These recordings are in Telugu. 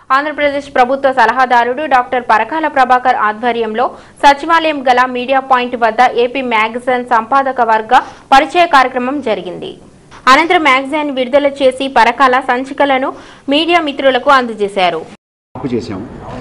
ఆంధ్రప్రదేశ్ ప్రభుత్వ సలహాదారుడు డాక్టర్ పరకాల ప్రభాకర్ ఆధ్వర్యంలో సచివాలయం గల మీడియా పాయింట్ వద్ద ఏపీ మ్యాగజైన్ సంపాదక వర్గ పరిచయ కార్యక్రమం జరిగింది అనంతరం మ్యాగజైన్ విడుదల చేసి పరకాల సంచికలను మీడియా మిత్రులకు అందజేశారు మార్పు చేశాం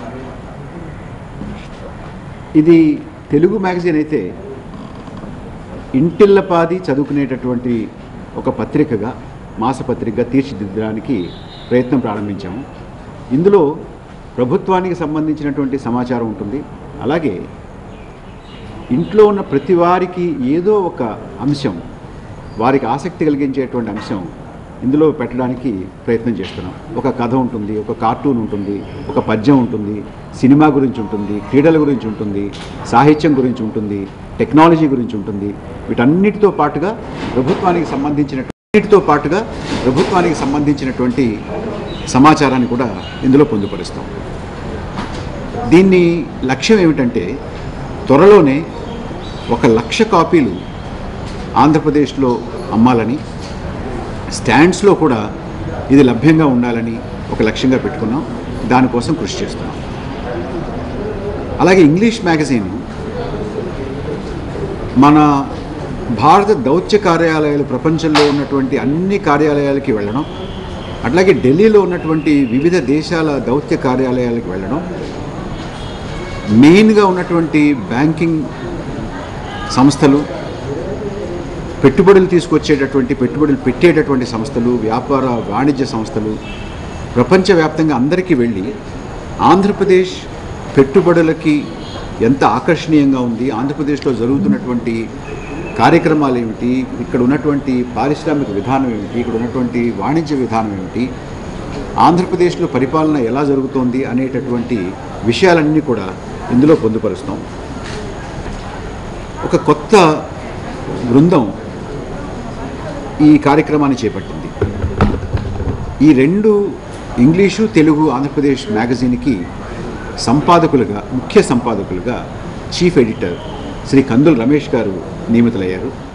ఇది తెలుగు మ్యాగజైన్ అయితే ఇంటిల్లపాది చదువుకునేటటువంటి ఒక పత్రికగా మాసపత్రికగా తీర్చిదిద్దడానికి ప్రయత్నం ప్రారంభించాము ఇందులో ప్రభుత్వానికి సంబంధించినటువంటి సమాచారం ఉంటుంది అలాగే ఇంట్లో ఉన్న ప్రతి వారికి ఏదో ఒక అంశం వారికి ఆసక్తి కలిగించేటువంటి అంశం ఇందులో పెట్టడానికి ప్రయత్నం చేస్తున్నాం ఒక కథ ఉంటుంది ఒక కార్టూన్ ఉంటుంది ఒక పద్యం ఉంటుంది సినిమా గురించి ఉంటుంది క్రీడల గురించి ఉంటుంది సాహిత్యం గురించి ఉంటుంది టెక్నాలజీ గురించి ఉంటుంది వీటన్నిటితో పాటుగా ప్రభుత్వానికి సంబంధించిన వీటితో పాటుగా ప్రభుత్వానికి సంబంధించినటువంటి సమాచారాన్ని కూడా ఇందులో పొందుపరుస్తాం దీన్ని లక్ష్యం ఏమిటంటే త్వరలోనే ఒక లక్ష కాపీలు ఆంధ్రప్రదేశ్లో అమ్మాలని స్టాండ్స్లో కూడా ఇది లభ్యంగా ఉండాలని ఒక లక్ష్యంగా పెట్టుకున్నాం దానికోసం కృషి చేస్తున్నాం అలాగే ఇంగ్లీష్ మ్యాగజైన్ మన భారత దౌత్య కార్యాలయాలు ప్రపంచంలో ఉన్నటువంటి అన్ని కార్యాలయాలకి వెళ్ళడం అట్లాగే ఢిల్లీలో ఉన్నటువంటి వివిధ దేశాల దౌత్య కార్యాలయాలకు వెళ్ళడం మెయిన్గా ఉన్నటువంటి బ్యాంకింగ్ సంస్థలు పెట్టుబడులు తీసుకొచ్చేటటువంటి పెట్టుబడులు పెట్టేటటువంటి సంస్థలు వ్యాపార వాణిజ్య సంస్థలు ప్రపంచవ్యాప్తంగా అందరికీ వెళ్ళి ఆంధ్రప్రదేశ్ పెట్టుబడులకి ఎంత ఆకర్షణీయంగా ఉంది ఆంధ్రప్రదేశ్లో జరుగుతున్నటువంటి కార్యక్రమాలు ఏమిటి ఇక్కడ ఉన్నటువంటి పారిశ్రామిక విధానం ఏమిటి ఇక్కడ ఉన్నటువంటి వాణిజ్య విధానం ఏమిటి ఆంధ్రప్రదేశ్లో పరిపాలన ఎలా జరుగుతోంది అనేటటువంటి విషయాలన్నీ కూడా ఇందులో పొందుపరుస్తాం ఒక కొత్త బృందం ఈ కార్యక్రమాన్ని చేపట్టింది ఈ రెండు ఇంగ్లీషు తెలుగు ఆంధ్రప్రదేశ్ మ్యాగజైన్కి సంపాదకులుగా ముఖ్య సంపాదకులుగా చీఫ్ ఎడిటర్ శ్రీ కందుల్ రమేష్ గారు నియమితులయ్యారు